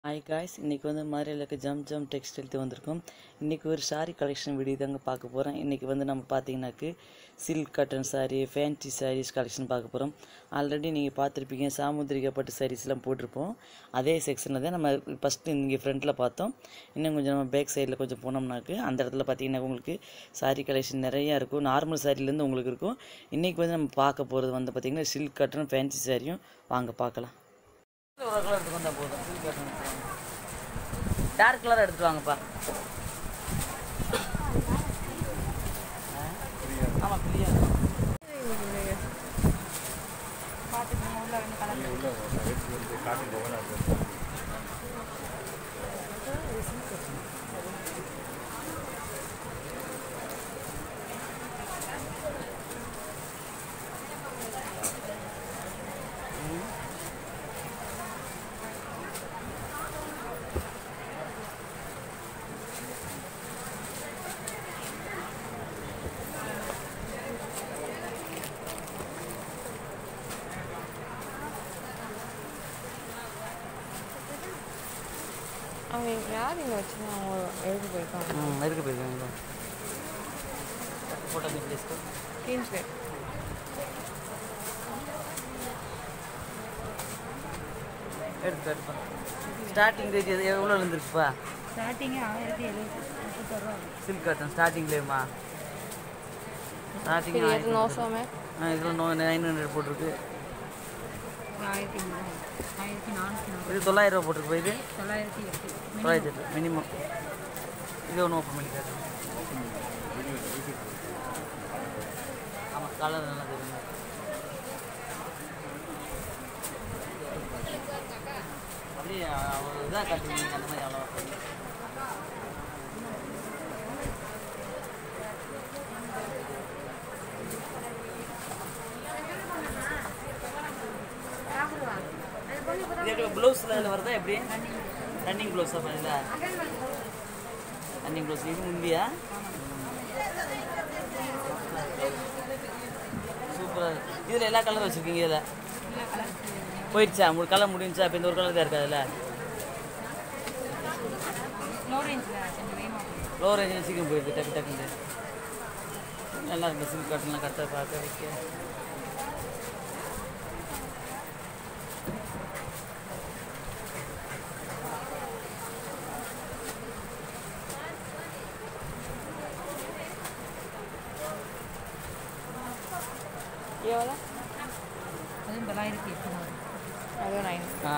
Hi guys இன்றைக்கி வந்து மதுரையில் இருக்க ஜம் ஜம் டெக்ஸ்டைல்த்து வந்திருக்கோம் இன்றைக்கி ஒரு சாரீ கலெக்ஷன் வீடியோ தாங்க பார்க்க போகிறோம் இன்றைக்கி வந்து நம்ம பார்த்தீங்கன்னாக்கு silk cotton sari fancy saris collection பார்க்க போகிறோம் ஆல்ரெடி நீங்கள் பார்த்துருப்பீங்க சாமுத்திரிகா பட்டு சாரீஸ்லாம் போட்டிருப்போம் அதே செக்ஷனில் தான் நம்ம ஃபஸ்ட்டு இங்கே ஃப்ரண்ட்டில் பார்த்தோம் இன்னும் கொஞ்சம் நம்ம பேக் சைடில் கொஞ்சம் போனோம்னாக்கு அந்த இடத்துல பார்த்தீங்கன்னா உங்களுக்கு சாரீ கலெக்ஷன் நிறையா இருக்கும் நார்மல் சாரிலேருந்து உங்களுக்கு இருக்கும் இன்றைக்கி வந்து நம்ம பார்க்க போகிறது வந்து பார்த்திங்கன்னா சில்க் காட்டன் ஃபேன்சி சாரியும் வாங்க பார்க்கலாம் ஒரு கலர் எடுத்து வந்தால் போதும் சில்க் காட்டன் டார்க் கலர் எடுத்துட்டு வாங்கப்பா ஆமாம் கிளியர் அவங்க யார் இங்கே வச்சு அவங்க எழுதி போயிருக்காங்க ம் இருக்கு போயிருக்காங்க ஃபோட்டோ ப்ளீஸ்க்கு கிங்ஸ்லே எடுத்து எடுப்பா ஸ்டார்டிங் ரேட் எது எவ்வளோ இருந்துருக்குப்பா ஸ்டார்டிங்கே ஆயிரத்தி எழுபத்தி முப்பத்தி ரூபா சில்க் காட்டன் ஸ்டார்டிங்லேயுமா ஸ்டார்டிங் फिर ये तो नौ सौ में இதில் நோ நைன் ஹண்ட்ரட் போட்டிருக்கு ஆயிரத்தி முந்நூறு ஆயிரத்தி நானூற்றி நாற்பது இது தொள்ளாயிரம் ரூபா போட்டிருக்கு இது தொள்ளாயிரத்தி எட்டு தொள்ளாயிரத்தி எட்டு மினிமம் இது ஒன்று ஓப்பன் பண்ணி காட்டு ஆமாம் கலர் நல்லா தெரியும் அப்படியே ஒரு இதாக காட்டுவீங்க அந்த மாதிரி அவ்வளோ இது எப்படி ப்ளவுஸில் இதில் வருதா எப்படி ரன்னிங் ப்ளவுஸாக பண்ணல ரன்னிங் ப்ளவுஸ் இது முந்தியா சூப்பராக இதில் எல்லா கலர் வச்சுருக்கீங்க இதில் போயிடுச்சா மூணு கலர் முடிஞ்சுச்சா இப்போ இந்த ஒரு கலர் தான் இருக்கா அதில் லோ ரேஞ்சில் கொஞ்சம் வேணும் லோ ரேஞ்சில் சீக்கிரம் போயிடுது டக்கு டக்குன்னு நல்லா இருக்கு சில்க் காட்டன்லாம் கரெக்டாக பார்க்க வைக்க ये वाला அதுவும் தொள்ளாயிரத்தி எட்டு அது நைன் ஆ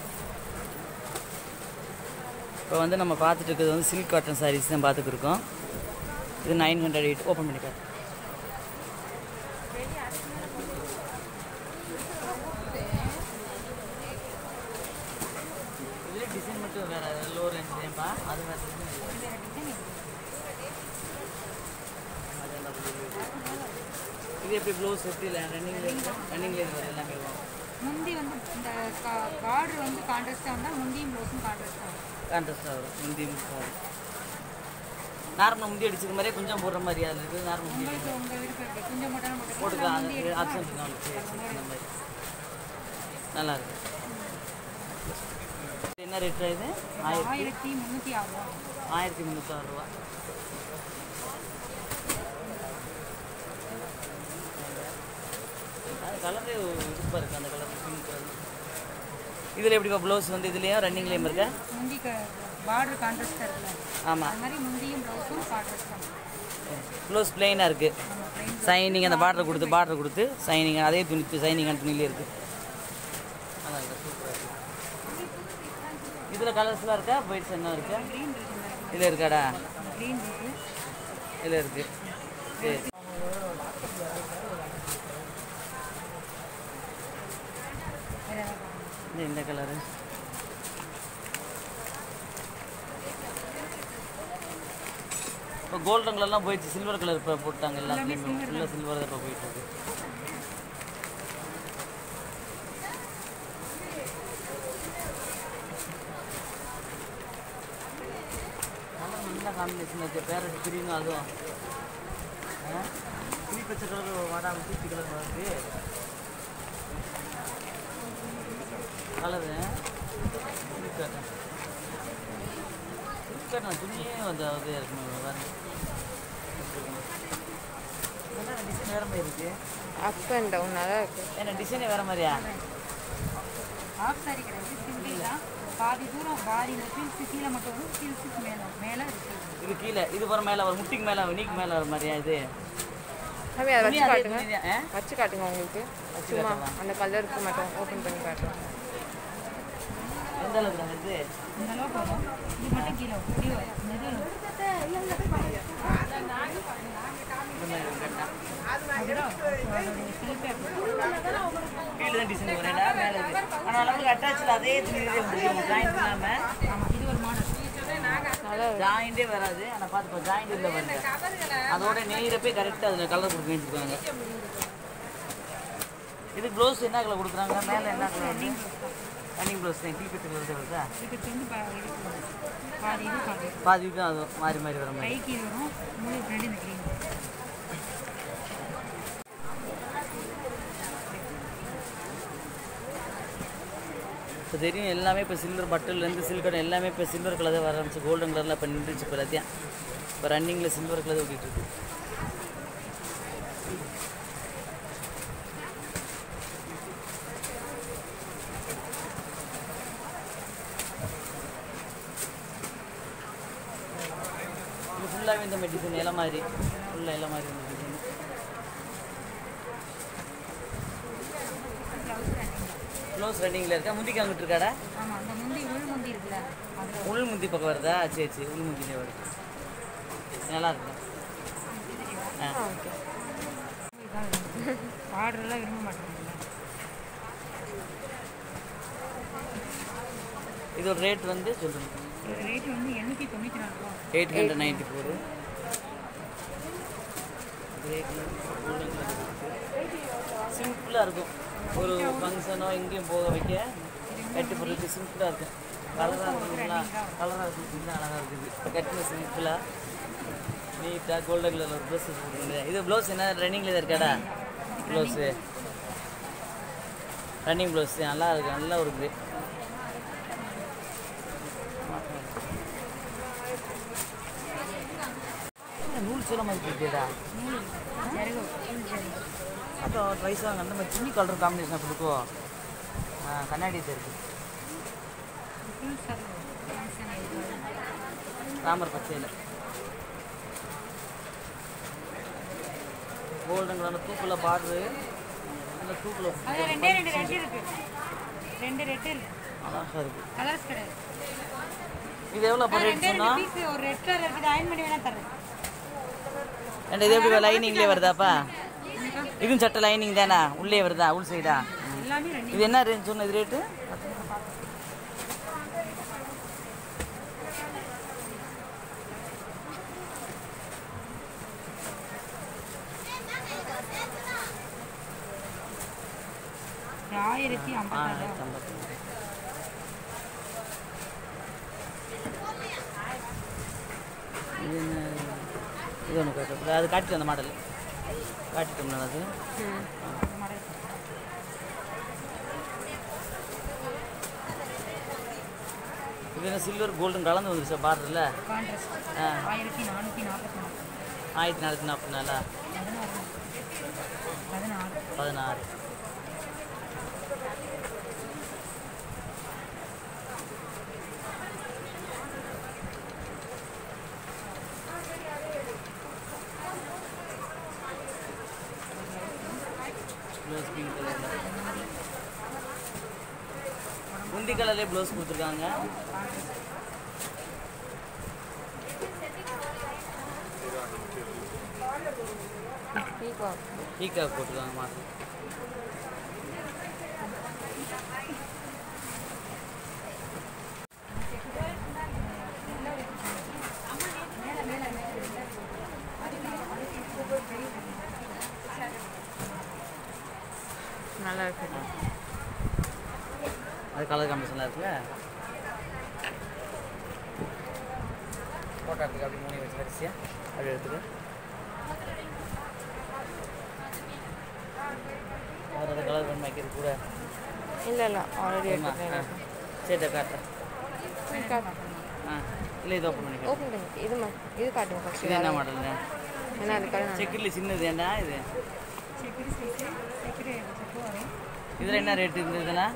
இப்போ வந்து நம்ம பார்த்துட்டு இருக்கிறது வந்து சில்க் காட்டன் சாரீஸ் தான் பார்த்துட்டு இருக்கோம் இது நைன் ஹண்ட்ரட் எயிட் ஓப்பன் பண்ணி காட்டு இதுல டிசைன் மட்டும் வேற லோ ரேஞ்ச்லேயும்பா அது வேற இது எப்படி ப்ளவுஸ் எப்படி ரன்னிங்ல ரன்னிங்ல வரும் எல்லாமே வரும் முந்தி வந்து இந்த பார்டர் வந்து கான்ட்ராஸ்டாக இருந்தால் முந்தியும் ப்ளவுஸும் கான்ட்ராஸ்டாக வரும் கான்ட்ராஸ்டாக வரும் முந்தி நார்மல் முந்தி அடிச்சுக்க மாதிரியே கொஞ்சம் போடுற மாதிரி அதில் இருக்குது நார்மல் முந்தி உங்களுக்கு உங்கள் விருப்பம் எப்படி கொஞ்சம் மட்டும் போட்டு போட்டுக்கலாம் அது ஆப்ஷன் இருக்கு நம்மளுக்கு சரி, சரி, அந்த மாதிரி நல்லா இருக்கு என்ன ரேட் இது ஆயிரத்தி ஆயிரத்தி முந்நூற்றி ஆறு ரூபா ஆயிரத்தி முந்நூற்றாறு ரூபா அது கலரே இதுப்பாக இருக்குது அந்த கலர் பிங்க் கலர் இதில் எப்படிப்பா ப்ளவுஸ் வந்து இதுலேயும் ரன்னிங்லேயும் இருக்கா முந்தி பார்டர் கான்ட்ராஸ்டாக இருக்குல்ல ஆமாம் அது மாதிரி முந்தியும் ப்ளவுஸும் கான்ட்ராஸ்டாக ப்ளவுஸ் பிளெயினாக இருக்குது நம்ம ப்ளைன் சைனிங் அந்த பார்டர் கொடுத்து பார்டர் கொடுத்து சைனிங் அதே துணி சைனிங்கான துணியிலே இருக்குது நல்லா இருக்கு சூப்பராக இருக்குது இதில் கலர்ஸ்லாம் இருக்கா ஒயிட்ஸ் என்ன இருக்கா க்ரீன் இருக்குது இதில் இருக்காடா க்ரீன் இருக்குது இதில் இருக்குது சரி வேறு ஏதாவது பாருங்க. இது இந்த கலரு இப்போ கோல்டன் கலர்லாம் போயிடுச்சு சில்வர் கலர் இப்போ போட்டாங்க எல்லாத்துலேயுமே ஃபுல்லாக சில்வர் தான் இப்போ போயிட்டு இருக்கு நல்லா நல்ல காம்பினேஷன் இருக்கு பேரட் கிரீன் அதுவும் கிளி பச்சை கலர் வாடாம தூக்கி கலர் வருது கலரு சில்க் நான் துணியே வந்து அதே இருக்கணும் பாருங்க என்ன டிசைன் வேற மாதிரி இருக்கு அப் அண்ட் டவுன் நல்லா இருக்கு என்ன டிசைனே வேற மாதிரியா ஆஃப் சாரி கிடையாது சிம்பிள் தான் பாதி தூரம் பாதி இந்த சில்க்கு கீழே மட்டும் வரும் சில்க்கு மேலே மேலே இருக்கு இது கீழே இது போற மேல வரும் முட்டிக்கு மேல நீக்கு மேல வர மாதிரியா இது சாமி அதை துணி வச்சு அதே காட்டுங்க துணி தான், ஆ? வச்சு காட்டுங்க உங்களுக்கு சும்மா அந்த கலருக்கு மட்டும் ஓப்பன் பண்ணி காட்டுறேன் எந்த அளவுக்கு தான் இது இந்த அளவுக்கு வரும் இது மட்டும் கீழே வரும் இப்படி வரும் இந்த இது வரும். இந்த மாதிரி ஒரு கட்டா. அதுதான் அதோட சில்கே கீழே தான் டிசைன் வரேன்டா மேல இது ஆனா அளவுக்கு அட்டாச்சில் அதே துணி முடியும் ஜாயிண்ட் இல்லாம ஆமாம் இது ஒரு மாடல் நல்லா இருக்கு ஜாயிண்டே வராது ஆனா பார்த்துப்போ ஜாயிண்ட் இல்லை வருது அதோட நெய்யறப்பே கரெக்டாக அதில் கலர் கொடுக்க வச்சுருக்காங்க இது ப்ளவுஸ் என்ன கலர் கொடுக்குறாங்க மேலே என்ன கலர் வந்து ரன்னிங் ப்ளவுஸ் தான் டீ கட்டு வருது வருதா இதுக்கு வந்து பா- இது வரும். பாதி இது பாதி இது. பாதி தான் அது மாறி மாறி வர மாதிரி கைக்கு இது வரும் முழு ரெண்டு இந்த க்ரீன் இப்போ தெரியும் எல்லாமே இப்போ சில்வர் பட்டன்லேருந்து சில்கட் எல்லாமே இப்போ சில்வர் கலர் தான் வர ஆரம்பிச்சு கோல்டன் கலரில் இப்போ நின்றுச்சு இப்போ எல்லாத்தையும் இப்போ ரன்னிங்கில் சில்வர் கலர் ஓட்டிகிட்டு இருக்கு இது ஃபுல்லாகவே இந்த மாதிரி டிசைன் இலை மாதிரி ஃபுல்லாக இலை மாதிரி இந்த டிசைன் க்ளோஸ் ரன்னிங்கில் இருக்கா முந்திக்கு அங்கிட்டு இருக்காடா ஆமாம் அந்த முந்தி உள் முந்தி இருக்குல்ல அது உள் முந்தி பக்கம் வருதா சரி சரி உள் முந்திலே வருது நல்லா இருக்கு ஆ ஆ ஓகே ஆர்டர்லாம் விரும்ப மாட்டாங்கல்ல இதோட ரேட் வந்து சொல்லுங்க இது ரேட் வந்து எண்ணூற்றி தொண்ணூற்றி நாலு ரூபா எயிட் ஹண்ட்ரட் நைன்டி ஃபோர் சிம்பிளாக இருக்கும் ஒரு ஃபங்க்ஷனோ எங்கேயும் போக வைக்க கட்டி போடுறதுக்கு சிம்பிளாக இருக்கும் கலராக இருக்குங்களா கலராக இருக்குது அழகாக இருக்குது கட்டின சிம்பிளாக நீட்டாக கோல்டன் கலரில் ஒரு ப்ளவுஸ் போட்டுருங்க இது ப்ளவுஸ் என்ன ரன்னிங்கில் தான் இருக்காடா ப்ளவுஸு ரன்னிங் ப்ளவுஸ் நல்லா இருக்கு நல்லா இருக்குது நூல் சீலை மாதிரி இருக்குடா நூல் ஜருகு ஃபுல் ஜருகு அப்போ வயசாக அந்த மாதிரி துணி கலர் காம்பினேஷன் கொடுக்கும் ஆ கண்ணாடி இருக்கு ஃபுல் சருகு ஃபங்க்ஷன் இது ராமர் பச்சையில் கோல்டன் கலர் தூக்குள்ள பார்டரு அந்த தூக்குல அது ரெண்டே ரெண்டு ரெட்டு இருக்கு ரெண்டு ரெட்டு இருக்கு அழகாக இருக்குது கலர்ஸ் கிடையாது இது எவ்வளோ இப்போ ரேட் ரெண்டே ரெண்டு சொன்னால் பீஸ் ஒரு ரெட் கலர் இருக்குது அயன் பண்ணி வேணா தரேன் ரெண்டு இது எப்படி லைனிங்லேயே வருதாப்பா இதுவும் சட்டை லைனிங் தானே உள்ளே வருதா உள் சைடா எல்லாமே ரெண்டு இது என்ன ரேஞ்ச் சொன்ன இது ரேட்டு ஆயிரத்தி ஐம்பத்தாறு ஆயிரத்தி ஐம்பத்தி இது என்ன இது ஒன்று காட்டு அது காட்டிட்டு அந்த மாடல் காட்டிட்டோம்னா அது ம் மாடல் இது என்ன சில்வர் கோல்டன் கலந்து வந்துருச்சு பார்டரில் கான்ட்ராஸ்ட் ஆ ஆயிரத்தி நானூற்றி நாற்பத்தி நாலு ஆயிரத்தி நானூற்றி நாற்பத்தி நாலா பதினாறு பதினாறு பதினாறு ப்ளவுஸ் பிங்க் கலரில் முந்தி கலர்லேயே ப்ளவுஸ் கொடுத்துருக்காங்க பீகாக் பீக்காக் போட்டிருக்காங்க மாதம் நல்லா இருக்கு அது கலர் காம்பினேஷன்லாம் இருக்குல்ல ஃபோட்டோ எடுத்துக்க அப்படி மூணு வச்சு வரிசையா அப்படி எடுத்துக்க வேறு எதாவது கலர் பண்ணி வைக்கிறது கூட இல்லை இல்லை ஆல்ரெடி ஆமா, ஆ. எடுத்துட்டேன் சரி காட்டுறேன் பீகாக் ஆ இல்லை இது ஓப்பன் பண்ணிக்கலாம் ஓப்பன் பண்ணி இது மா இது காட்டுங்க ஃபர்ஸ்ட் இது என்ன மாடல் ஏன்னா அது கடை செக்கில் சின்னது ஏண்டா இது செக்குடு சைஸு செக்குடு செக்கு வரும் இதில் என்ன ரேட் இருந்ததுன்னா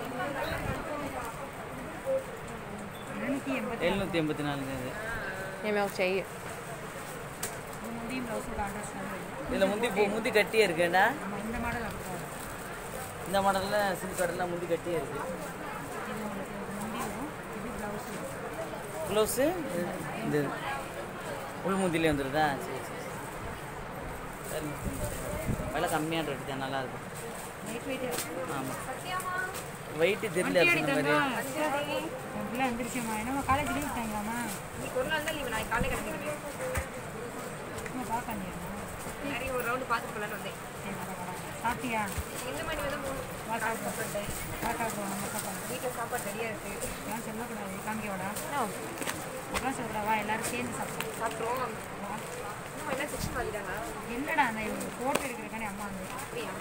எழுநூற்றி எண்பத்தி எழுநூற்றி எண்பத்தி நாலு இது मैं और चाहिए முந்தியும் ப்ளவுஸும் கான்ட்ராஸ்ட் வந்து இதில் முந்தி பூ முந்தி கட்டியே இருக்கேண்டா நம்ம இந்த மாடல் அப்படி வரும் இந்த மாடலில் சில்க் காட்டெல்லாம் முந்தி கட்டியே இருக்கு இது உங்களுக்கு முந்தி வரும் இது ப்ளவுஸ் வரும் ப்ளவுஸு இந்த இது. உள் முந்திலே வந்துடுதா சரி சரி சரி விலை கம்மியான ரேட்டு தான் நல்லாயிருக்கும் லைட் வெயிட் ஆமாம் வெயிட்டு தெரியல சொன்ன மாதிரி உன் பிள்ளை வந்துருச்சுமா என்னம்மா காலேஜ் லீவ் விட்டாங்களாம்மா இன்னைக்கு ஒரு நாள் தான் லீவு நான் காலையில் கிளம்பிடுவேன் சும்மா பார்க்க வந்திருக்கேன் நிறைய ஒரு ரவுண்டு பார்த்து போகலான்னு வந்தேன் சரி வர வர சாப்பிட்டியா இந்த மணி வந்து மூணு வா சாப்பிட்டு வா சாப்பிடுவோம் நம்ம சாப்பாடு வீட்டில் சாப்பாடு ரெடியாக இருக்குது இதெல்லாம் சொல்லக்கூடாது காமிக்க விடா ஆ அதெல்லாம் சொல்லக்கூடாது வா எல்லாரும் சேர்ந்து சாப்பிடுவோம் சாப்பிட்ருவோம் வா இன்னும் என்ன செக்ஷன் மாறிட்டாங்க என்னடா அந்த ஃபோட்டோ எடுக்கிறக்கானே அம்மா வந்து அப்படியா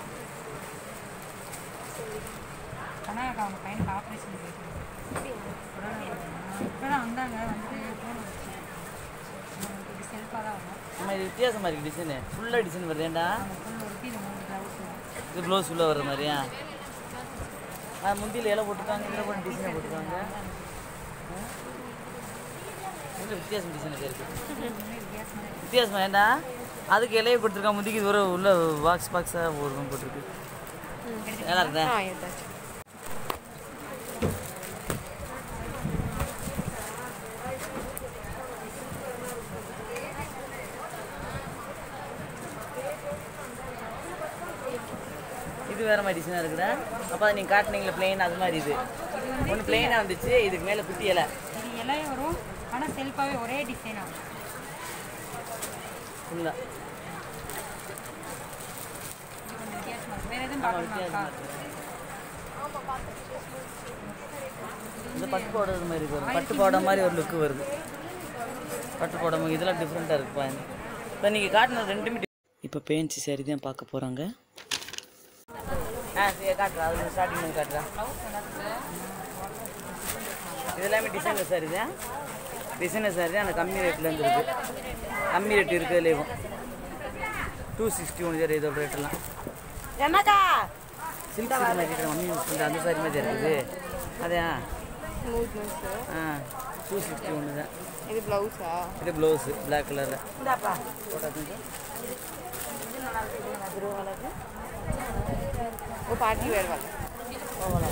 கனகா அவங்க பையனுக்கு ஆப்ரேஷன் போயிட்டு இப்போ தான் வந்தாங்க வந்து ஃபோன் வச்சு இது செல்ஃபாக தான் வரும் நம்ம இது வித்தியாசமாக இருக்குது டிசைனு ஃபுல்லாக டிசைன் வருதேண்டா அந்த ஃபுல் ஒருத்தி இந்த மூணு ப்ளவுஸ் வரும் இது ப்ளவுஸ் ஃபுல்லாக வர மாதிரியா ஆ முந்தியில் இலை போட்டுருக்காங்க இதில் போட்டு டிசைனை போட்டுருக்காங்க இதில் வித்தியாசம் டிசைன் இருக்குது ஒன்றுமே வித்தியாசமாக இருக்கு வித்தியாசம் வேண்டா அதுக்கு இலையை கொடுத்துருக்கான் முந்திக்கு இது ஒரு உள்ள பாக்ஸ் பாக்ஸாக ஒரு room போட்டிருக்கு நல்லா இருக்குதா ஆ எடுத்தாச்சு இது வேற மாதிரி டிசைனாக இருக்குதா அப்போ நீங்கள் காட்டினீங்களே பிளெயின் அது மாதிரி இது ஒன்று பிளெயினாக வந்துச்சு இதுக்கு மேலே குட்டி இலை இது இலையும் வரும் ஆனால் செல்ஃபாகவே ஒரே டிசைன் ஆகும் ஃபுல்லாக இது கொஞ்சம் வித்தியாசமாக இருக்கும் வேறு எதுவும் ஆமாம் பார்க்கணுமாக்கா வித்தியாசமாக இந்த பட்டு போடுறது மாதிரி வரும் பட்டு போட மாதிரி ஒரு லுக்கு வருது பட்டு போட மாதிரி இதெல்லாம் டிஃப்ரெண்ட்டாக இருக்குப்பா இப்போ நீங்கள் காட்டின ரெண்டுமே இப்போ பேன்சி சரி தான் பார்க்க போகிறாங்க ஆ சரி காட்டுறா அது ஸ்டார்டிங் காட்டுறா இது எல்லாமே டிசைனர் சாரி தான் டிசைனர் சாரி தான் அந்த கம்மி ரேட்லேருந்து இருக்குது கம்மி ரேட் இருக்குதுலேயும் டூ சிக்ஸ்டி ஒன் சார் இதோட ரேட்டெல்லாம் என்னக்கா சில்க் சாரி மாதிரி இருக்கிற மம்மி யூஸ் பண்ணுற அந்த சாரி மாதிரி இருக்குது அதையா ஸ்மூத்னஸ் ஆ டூ சிக்ஸ்டி ஒன்று தான் இது ப்ளவுஸா இது ப்ளவுஸு பிளாக் கலரில் இந்தாப்பா ஓ பார்ட்டி வேர் वाला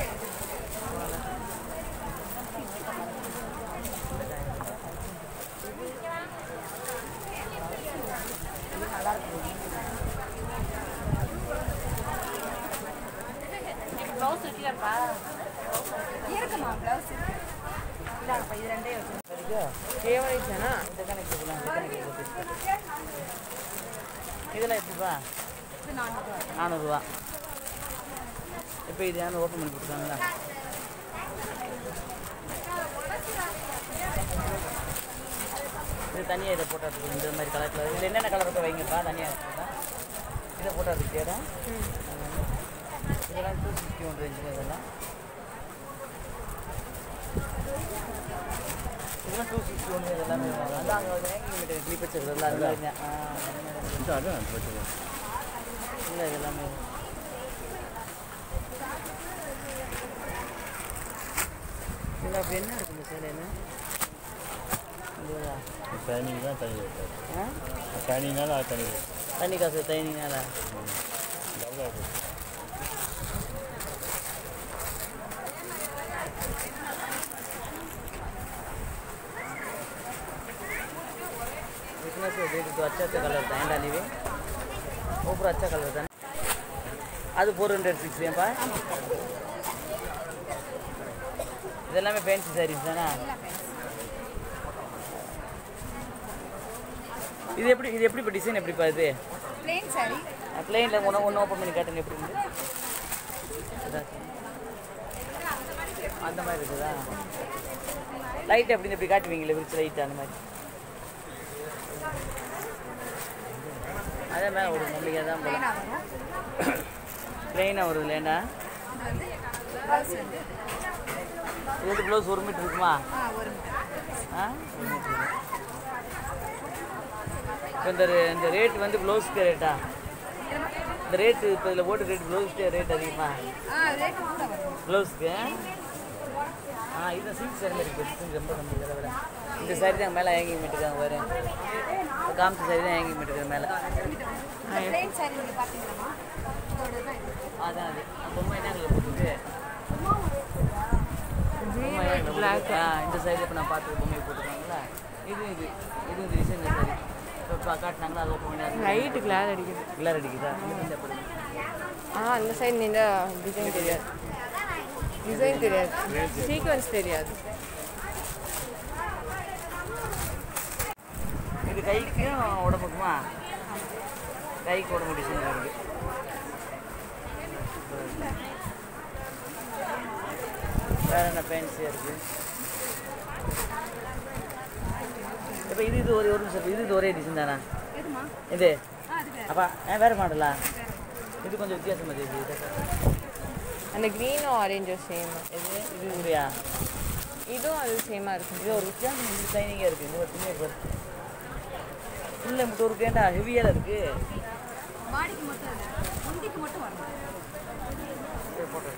ஃபேவரேட் தானா இதெல்லாம் எப்படிப்பா நானூறுரூவா இப்போ இது யாரும் ஓப்பன் பண்ணி கொடுத்தாங்களா இது தனியாக இதை போட்டாட்டு இந்த மாதிரி கலர் கலர் இதில் என்னென்ன கலர் இருக்கோ வைங்கப்பா தனியாக இருக்குதா இதை போட்டாட்டு தேடா இதெல்லாம் டூ சிக்ஸ்டி ஒன் ரேஞ்சுங்க இதெல்லாம் இதெல்லாம் டூ சிக்ஸ்டி ஒன் இதெல்லாமே வரும். அதான் அங்கே ஒரு ஹேங்கிங் மெட்டீரியல் கிளிப் வச்சிருக்கிறதுல அது மாதிரி தான். ஆ, அது மாதிரி தான். இல்லை இது எல்லாமே இதில் அப்படி என்ன இருக்கு இந்த சேலையில் இதுவா? டைனிங் தான் தனி ரேட் ஆ டைனிங்னால அது தனி ரேட் தண்ணி காசு தைனிங்னால எவ்வளோ ரேட் इसमें से देख तो अच्छा अच्छा कलर था एंड डाली हुई वो पूरा अच्छा कलर था அது ஃபோர் ஹண்ட்ரட் சிக்ஸ் ஏன்பா இதெல்லாமே ஃபேன்சி சாரீஸ் தானே இது எப்படி இது எப்படி இப்போ டிசைன் எப்படிப்பா இது பிளேன் சாரி பிளெயினில் ஒன்று ஒன்று ஓப்பன் பண்ணி காட்டுங்க எப்படி இருந்து அந்த மாதிரி இருக்குதா லைட் எப்படி இப்படி காட்டுவீங்களே விரிச்சு லைட் அந்த மாதிரி அதே மேலே ஒரு நம்பிக்கை தான் போல பிளெயினாக வருது இல்லைண்டா இது வந்து ப்ளவுஸ் ஒரு மீட்டர் இருக்குமா ஆ ஒரு மீட்டர் ஆ ஒரு மீட்டர் இப்போ இந்த ரே- இந்த ரேட் வந்து ப்ளவுஸ்க்கு ரேட்டா இந்த ரேட்டு இப்போ இதில் போட்டு ரேட் ப்ளவுஸ்க்கு ரேட் அதிகமா ஆ ரேட்டு கூட வரும் ப்ளவுஸ்க்கு ஆ இது சில்க் சாரி மாதிரி இருக்குது ரொம்ப கம்மி விலை விலை இந்த சாரி தான் மேலே ஹேங்கிங் பண்ணிட்டுருக்காங்க பாரு இந்த காமிச்ச சாரி தான் ஹேங்கிங் பண்ணிட்டுருக்காங்க மேலே பிளெயின் சாரி நீங்கள் பார்த்தீங்களாம்மா இதோட தான் இது. அதான் அது பொம்மை என்ன கலர் போட்டுருக்கு பொம்மை என்ன black. ஆ இந்த சைடு இப்போ நான் பார்த்து பொம்மையை போட்டுருக்காங்களா இது இது இது இந்த டிசைன் சரி இப்போ காட்டினாங்களா அது ஓப்பன் பண்ணி லைட்டு கிளாஸ் அடிக்குது கிளர் அடிக்குதா இது இந்த படம் ஆ அந்த சைடு நின்றா டிசைன் தெரியாது டிசைன் தெரியாது சீக்வன்ஸ் தெரியாது இது கைக்கும் உடம்புக்குமா கைக்கு உடம்பு டிசைன் இருக்கு வேற என்ன ஃபேன்சியாக இருக்கு இப்போ இது இது ஒரே ஒரு நிமிஷம் இது இது ஒரே டிசைன் தானா எதுமா இது ஆ அது வேறு அப்பா ஏன் வேறு மாடலா இது கொஞ்சம் வித்தியாசமாக தெரியுது இது அந்த க்ரீனும் ஆரேஞ்சும் சேம் இது இது இல்லையா இதுவும் அது சேமாக இருக்கும் இது ஒரு வித்தியாசம் இது ஷைனிங்காக இருக்குது இது ஒரு துணியை பாரு ஃபுல்லாக மட்டும் ஒரு கேண்டா ஹெவியாக இருக்குது பாடிக்கு மட்டும் இல்லை முந்திக்கு மட்டும் வரும் போட்டோ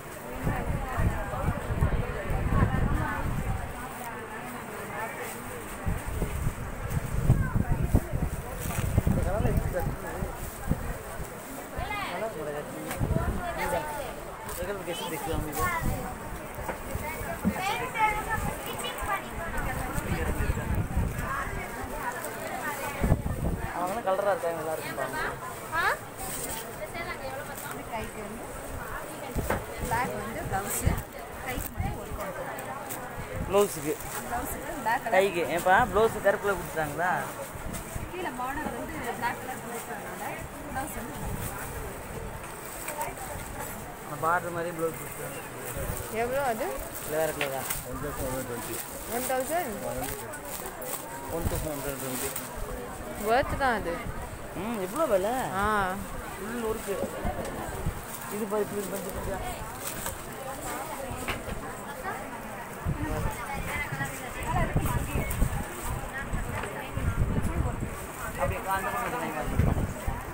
कैसे देखते हो हम इधर அவங்களாம் கலராக இருக்காங்க நல்லா இருக்கும் பாருங்க இது கைக்கு வந்து பிளாக் வந்து ப்ளவுஸு கைக்கு மட்டும் ஒரு ப்ளவுஸுக்கு ப்ளவுஸுக்கு பிளாக் கலர் கைக்கு ஏன்ப்பா ப்ளவுஸு கருப்பில் கொடுத்துட்டாங்களா கீழே பார்டர் வந்து பிளாக் கலர் கொடுத்ததுனால ப்ளவுஸ் வந்து அந்த பார்டர் மாதிரி ப்ளவுஸ் கொடுத்துட்டாங்க எவ்வளோ அது இல்லை வேறு கலரா one thousand one thousand hundred twenty worth தான் அது ம் எவ்வளோ விலை ஆ ஃபுல் ஒர்க்கு இது பாரு இப்படி பண்ணி பண்ணி அப்படியே அந்த பக்கம் கொஞ்சம் line மாத்தி.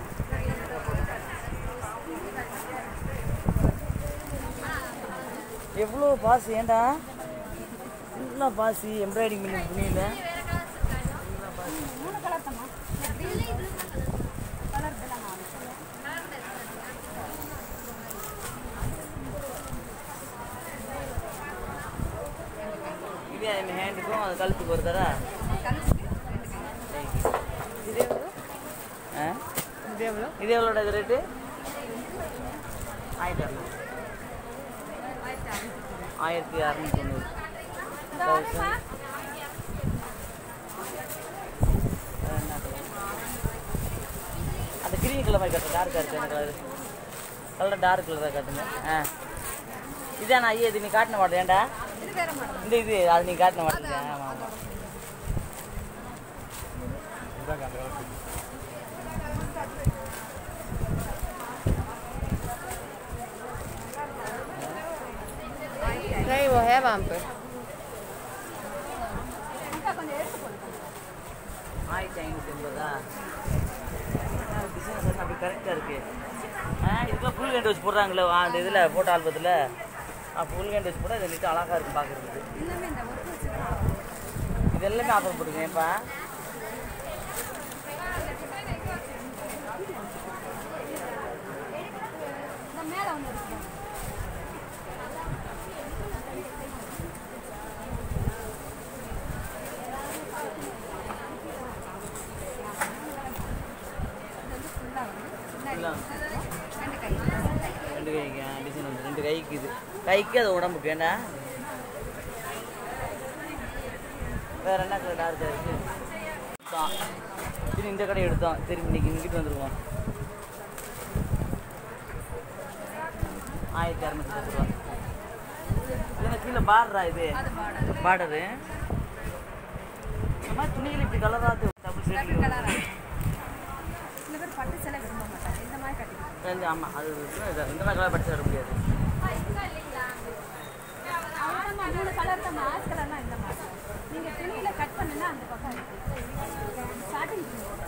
எவ்வளோ பாசி ஏண்டா ஃபுல்லாக பாசி எம்ப்ராய்டிங் பண்ணி துணியில் மூணு கலர் தாம்மா கலர் இதெல்லாம் நாலு இது என் ஹேண்டுக்கும் அது கழுத்துக்கு ஒரு தர கலருக்கு ரெண்டு கலர் இது எவ்வளோ ஆ இது எவ்வளோ இது எவ்வளோட இது ரேட்டு ஆயிரத்தி அறநூறு ஆயிரத்தி அறநூற்றி தொண்ணூறு தௌசண்ட் அந்த கிரீன் கலர் மாதிரி கட்டுங்க டார்க்காக இருக்கு அந்த கலர் கலர் டார்க் கலராக காட்டுங்க ஆ இதாண்ணா ஐயா இது நீ காட்டின மாட்டேன் ஏன்டா இது வேற மாடல் இந்த இது அது நீ காட்டின மாட்டேங்க ஆமாம் ஆமாம் இதாங்க அந்த காலத்து नहीं वो है वहाँ पर அக்கா கொஞ்சம் எடுத்து போடுங்க ஆயிரத்தி ஐநூற்றி எண்பதா பிஸ்னஸ் அப்படி கரெக்டாக இருக்கு ஆ இதுக்குலாம் ஃபுல் கேண்ட் வச்சு போடுறாங்களே ஆ, அந்த இதில் ஃபோட்டோ ஆல்பத்தில் ஆ ஃபுல் கேண்ட் வச்சு போட்டால் இது நீட்டு அழகாக இருக்கும் பார்க்குறதுக்கு எல்லாமே இந்த ஒர்க் வச்சுக்கலாம் இது எல்லாமே ஆஃபர் போட்டுங்க ஏப்பா இந்த மேலே ஒன்று இருக்கு இது வந்து ஃபுல்லாக வந்து பின்னாடி ரெண்டு கை ரெண்டு கைக்கு ஆ, டிசைன் வந்து ரெண்டு கைக்கு இது கைக்கு அது உடம்புக்கு ஏண்டா வேற என்ன கடை டார்க்காக இருக்கு தான் சரி இந்த கடை எடுத்தோம் திரும்பி இன்னைக்கு இங்கிட்டு வந்துருவோம் ஆயிரத்தி அறநூற்றி பத்து ரூபா இல்லைங்க கீழே பார்டரா இது அது பார்டர் பார்டரு இந்த மாதிரி துணிகள் இப்படி கலராக டபுள் ஷேட் கலராக சில பேர் பட்டு சிலை விரும்ப மாட்டாங்க இந்த மாதிரி கட்டிக்கலாம் தெரிஞ்சு ஆமாம் அது இது- இது- இந்த மாதிரி கலர் படிச்சு வர முடியாது மூணு கலர் தான் ஆஸ் கலர்னா இந்த மாதிரி நீங்கள் துணியில் கட் பண்ணுன்னா அந்த பக்கம் இருக்கு starting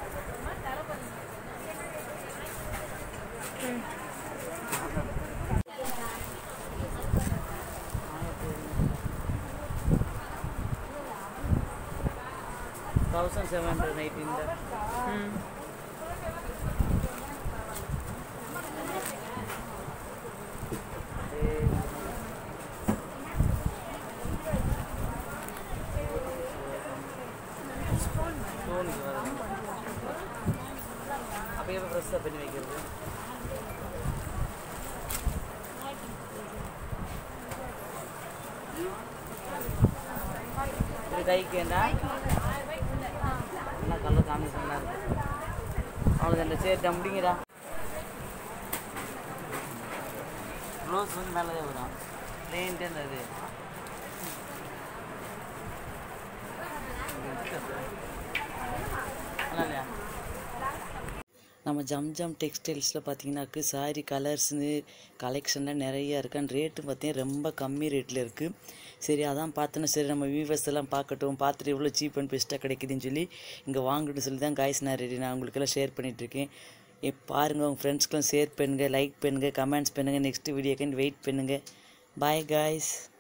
thousand seven hundred eighteen ம் ஸ்டோனுக்கு வரும் அப்படியே ப்ரெஸ்ஸாக பண்ணி வைக்கிறது இது கைக்கு என்ன நல்லா கலர் காம்பினேஷனாக இருக்கு அவ்வளோதான் இந்த சரி டம்பிங்கடா ரோஸ் வந்து மேலே தான் வரும் பிளேன்ட்டே இருந்தது நல்லா இல்லையா நம்ம ஜம் ஜம் டெக்ஸ்டைல்ஸில் பார்த்தீங்கன்னாக்கு சாரி கலர்ஸ்னு கலெக்ஷன்லாம் நிறையா இருக்கு ரேட்டு பார்த்தீங்கன்னா ரொம்ப கம்மி ரேட்டில் இருக்குது சரி அதான் பார்த்தோன்னா சரி நம்ம வியூவர்ஸ் எல்லாம் பார்க்கட்டும் பார்த்துட்டு எவ்வளோ சீப் அண்ட் பெஸ்ட்டாக கிடைக்குதுன்னு சொல்லி இங்கே வாங்கணும்னு சொல்லி தான் காய்ஸ் நான் ரெடி நான் உங்களுக்கெல்லாம் ஷேர் பண்ணிகிட்ருக்கேன் எப் பாருங்கள் உங்கள் ஃப்ரெண்ட்ஸ்க்கெலாம் ஷேர் பண்ணுங்கள் லைக் பண்ணுங்கள் கமெண்ட்ஸ் பண்ணுங்கள் நெக்ஸ்ட் வீடியோக்கு வெயிட் பண்ணுங்கள் பாய் காய்ஸ்